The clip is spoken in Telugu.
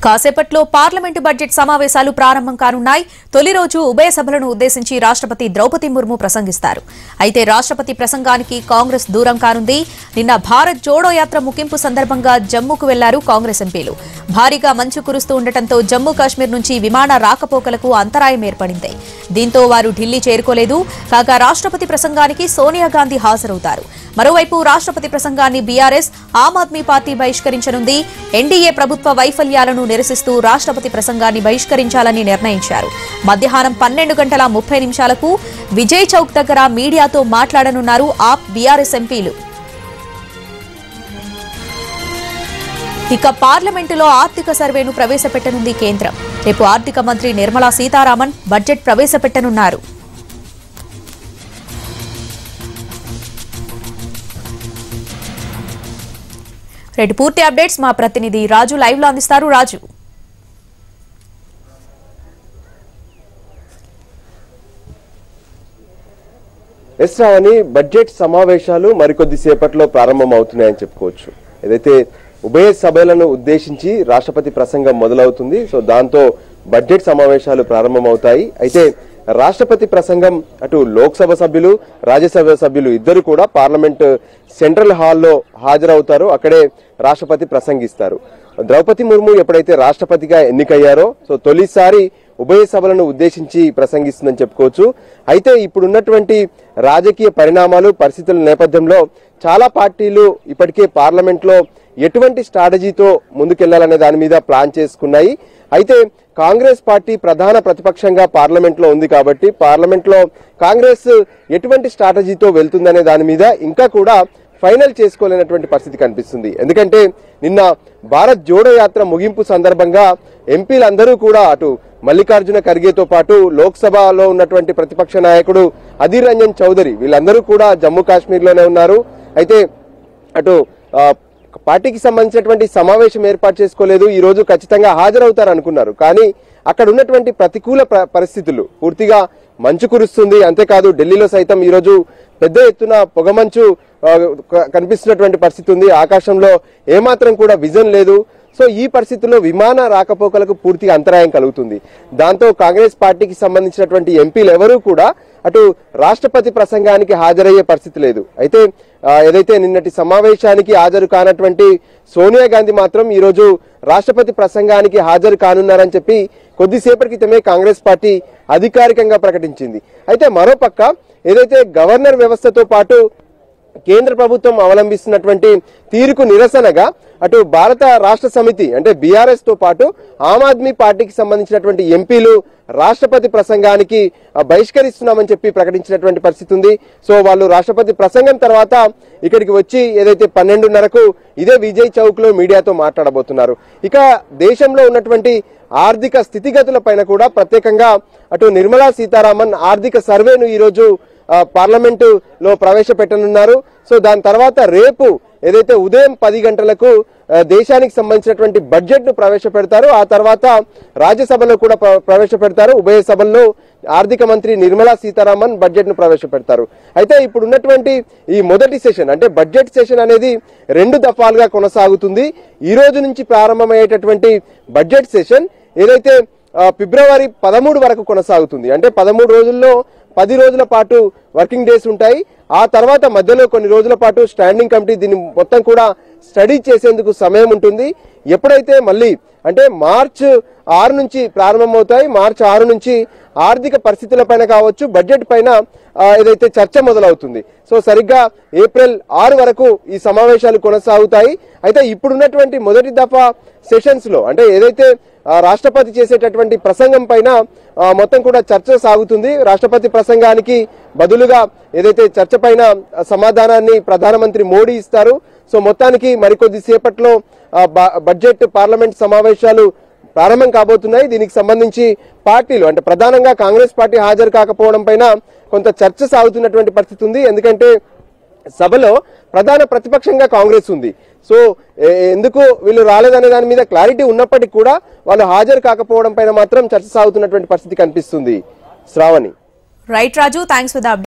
కాసేపట్లో పార్లమెంటు బడ్జెట్ సమావేశాలు ప్రారంభం కానున్నాయి తొలి రోజు ఉభయ సభలను ఉద్దేశించి రాష్ట్రపతి ద్రౌపది ముర్ము ప్రసంగిస్తారు అయితే రాష్ట్రపతి ప్రసంగానికి కాంగ్రెస్ దూరం కానుంది నిన్న భారత్ జోడో యాత్ర ముగింపు సందర్భంగా జమ్మూకు వెళ్లారు కాంగ్రెస్ ఎంపీలు భారీగా మంచు కురుస్తూ ఉండటంతో జమ్మూ కాశ్మీర్ నుంచి విమాన రాకపోకలకు అంతరాయం ఏర్పడింది దీంతో వారు ఢిల్లీ చేరుకోలేదు కాగా రాష్ట్రపతి ప్రసంగానికి సోనియా గాంధీ హాజరవుతారు మరోవైపు రాష్ట్రపతి ప్రసంగాన్ని బీఆర్ఎస్ ఆమ్ ఆద్మీ పార్టీ బహిష్కరించనుంది ఎన్డీఏ ప్రభుత్వ వైఫల్యాలను నిరసిస్తూ రాష్ట్రపతి ప్రసంగాన్ని బహిష్కరించాలని నిర్ణయించారు మధ్యాహ్నం పన్నెండు గంటల ముప్పై నిమిషాలకు విజయ్ చౌక్ దగ్గర మీడియాతో మాట్లాడనున్నారు ఆప్ బీఆర్ఎస్ ఎంపీలు ఇక పార్లమెంటులో ఆర్థిక సర్వేను ప్రవేశపెట్టనుంది కేంద్రం రేపు ఆర్థిక మంత్రి నిర్మలా సీతారామన్ బడ్జెట్ ప్రవేశపెట్టనున్నారు రేటు పూర్తి అప్డేట్స్ మా ప్రతినిధి రాజు లైవ్ లో అందిస్తారు రాజు ఎస్ రావని బడ్జెట్ సమావేశాలు మరికొద్ది సేపట్లో ప్రారంభం అవుతున్నాయని చెప్పుకోవచ్చు ఏదైతే ఉభయ సభలను ఉద్దేశించి రాష్ట్రపతి ప్రసంగం మొదలవుతుంది సో దాంతో బడ్జెట్ సమావేశాలు ప్రారంభమవుతాయి అయితే రాష్ట్రపతి ప్రసంగం అటు లోక్సభ సభ్యులు రాజ్యసభ సభ్యులు ఇద్దరు కూడా పార్లమెంట్ సెంట్రల్ హాల్లో హాజరవుతారు అక్కడే రాష్ట్రపతి ప్రసంగిస్తారు ద్రౌపది ముర్ము ఎప్పుడైతే రాష్ట్రపతిగా ఎన్నికయ్యారో సో తొలిసారి ఉభయ సభలను ఉద్దేశించి ప్రసంగిస్తుందని చెప్పుకోవచ్చు అయితే ఇప్పుడున్నటువంటి రాజకీయ పరిణామాలు పరిస్థితుల నేపథ్యంలో చాలా పార్టీలు ఇప్పటికే పార్లమెంట్ లో ఎటువంటి స్ట్రాటజీతో ముందుకెళ్లాలనే దాని మీద ప్లాన్ చేసుకున్నాయి అయితే కాంగ్రెస్ పార్టీ ప్రధాన ప్రతిపక్షంగా పార్లమెంట్ లో ఉంది కాబట్టి పార్లమెంట్ లో కాంగ్రెస్ ఎటువంటి స్ట్రాటజీతో వెళ్తుందనే దాని మీద ఇంకా కూడా ఫైనల్ చేసుకోలేనటువంటి పరిస్థితి కనిపిస్తుంది ఎందుకంటే నిన్న భారత్ జోడో యాత్ర ముగింపు సందర్భంగా ఎంపీలందరూ కూడా అటు మల్లికార్జున ఖర్గేతో పాటు లోక్సభలో ఉన్నటువంటి ప్రతిపక్ష నాయకుడు అధీర్ రంజన్ చౌదరి వీళ్ళందరూ కూడా జమ్మూ కాశ్మీర్ లోనే ఉన్నారు అయితే అటు ఆ, పార్టీకి సంబంధించినటువంటి సమావేశం ఏర్పాటు చేసుకోలేదు ఈ రోజు ఖచ్చితంగా హాజరవుతారు అనుకున్నారు కానీ అక్కడ ఉన్నటువంటి ప్రతికూల ప్ర- పరిస్థితులు పూర్తిగా మంచు కురుస్తుంది అంతేకాదు ఢిల్లీలో సైతం ఈ రోజు పెద్ద ఎత్తున పొగమంచు ఆ, క- కనిపిస్తున్నటువంటి పరిస్థితి ఉంది ఆకాశంలో ఏమాత్రం కూడా విజన్ లేదు సో ఈ పరిస్థితుల్లో విమాన రాకపోకలకు పూర్తిగా అంతరాయం కలుగుతుంది దాంతో కాంగ్రెస్ పార్టీకి సంబంధించినటువంటి ఎంపీలు ఎవరూ కూడా అటు రాష్ట్రపతి ప్రసంగానికి హాజరయ్యే పరిస్థితి లేదు అయితే ఆ, ఏదైతే నిన్నటి సమావేశానికి హాజరు కానటువంటి సోనియా గాంధీ మాత్రం ఈ రోజు రాష్ట్రపతి ప్రసంగానికి హాజరు కానున్నారని చెప్పి కొద్దిసేపటి క్రితమే కాంగ్రెస్ పార్టీ అధికారికంగా ప్రకటించింది అయితే మరోపక్క ఏదైతే గవర్నర్ వ్యవస్థతో పాటు కేంద్ర ప్రభుత్వం అవలంబిస్తున్నటువంటి తీరుకు నిరసనగా అటు భారత రాష్ట్ర సమితి అంటే బీఆర్ఎస్ తో పాటు ఆమ్ ఆద్మీ పార్టీకి సంబంధించినటువంటి ఎంపీలు రాష్ట్రపతి ప్రసంగానికి ఆ, బహిష్కరిస్తున్నామని చెప్పి ప్రకటించినటువంటి పరిస్థితి ఉంది సో వాళ్ళు రాష్ట్రపతి ప్రసంగం తర్వాత ఇక్కడికి వచ్చి ఏదైతే పన్నెండున్నరకు ఇదే విజయ్ చౌక్ లో మీడియాతో మాట్లాడబోతున్నారు ఇక దేశంలో ఉన్నటువంటి ఆర్థిక స్థితిగతుల పైన కూడా ప్రత్యేకంగా అటు నిర్మలా సీతారామన్ ఆర్థిక సర్వేను ఈరోజు ఆ, పార్లమెంటు లో ప్రవేశపెట్టనున్నారు సో దాని తర్వాత రేపు ఏదైతే ఉదయం పది గంటలకు ఆ, దేశానికి సంబంధించినటువంటి బడ్జెట్ ను ప్రవేశపెడతారు ఆ తర్వాత రాజ్యసభలో కూడా ప్ర- ప్రవేశపెడతారు ఉభయ సభల్లో ఆర్థిక మంత్రి నిర్మలా సీతారామన్ బడ్జెట్ ను ప్రవేశపెడతారు అయితే ఇప్పుడు ఉన్నటువంటి ఈ మొదటి సెషన్ అంటే బడ్జెట్ సెషన్ అనేది రెండు దఫాలుగా కొనసాగుతుంది ఈ రోజు నుంచి ప్రారంభమయ్యేటటువంటి బడ్జెట్ సెషన్ ఏదైతే ఆ, ఫిబ్రవరి పదమూడు వరకు కొనసాగుతుంది అంటే పదమూడు రోజుల్లో పది రోజుల పాటు వర్కింగ్ డేస్ ఉంటాయి ఆ తర్వాత మధ్యలో కొన్ని రోజుల పాటు స్టాండింగ్ కమిటీ దీన్ని మొత్తం కూడా స్టడీ చేసేందుకు సమయం ఉంటుంది ఎప్పుడైతే మళ్ళీ అంటే మార్చ్ ఆరు నుంచి ప్రారంభమవుతాయి మార్చ్ ఆరు నుంచి ఆర్థిక పరిస్థితుల పైన కావచ్చు బడ్జెట్ పైన ఆ, ఏదైతే చర్చ మొదలవుతుంది సో సరిగ్గా ఏప్రిల్ ఆరు వరకు ఈ సమావేశాలు కొనసాగుతాయి అయితే ఇప్పుడున్నటువంటి మొదటి దఫా సెషన్స్ లో అంటే ఏదైతే ఆ, రాష్ట్రపతి చేసేటటువంటి ప్రసంగం పైన ఆ, మొత్తం కూడా చర్చ సాగుతుంది రాష్ట్రపతి ప్రసంగానికి బదులుగా ఏదైతే చర్చ పైన ఆ, సమాధానాన్ని ప్రధానమంత్రి మోడీ ఇస్తారు సో మొత్తానికి మరికొద్ది సేపట్లో ఆ, బ- బడ్జెట్ పార్లమెంట్ సమావేశాలు ప్రారంభం కాబోతున్నాయి దీనికి సంబంధించి పార్టీలు అంటే ప్రధానంగా కాంగ్రెస్ పార్టీ హాజరు కాకపోవడం పైన కొంత చర్చ సాగుతున్నటువంటి పరిస్థితి ఉంది ఎందుకంటే సభలో ప్రధాన ప్రతిపక్షంగా కాంగ్రెస్ ఉంది సో ఏ- ఎందుకు వీళ్ళు రాలేదనే దాని మీద క్లారిటీ ఉన్నప్పటికీ కూడా వాళ్ళు హాజరు కాకపోవడం పైన మాత్రం చర్చ సాగుతున్నటువంటి పరిస్థితి కనిపిస్తుంది Sravani right Raju thanks for the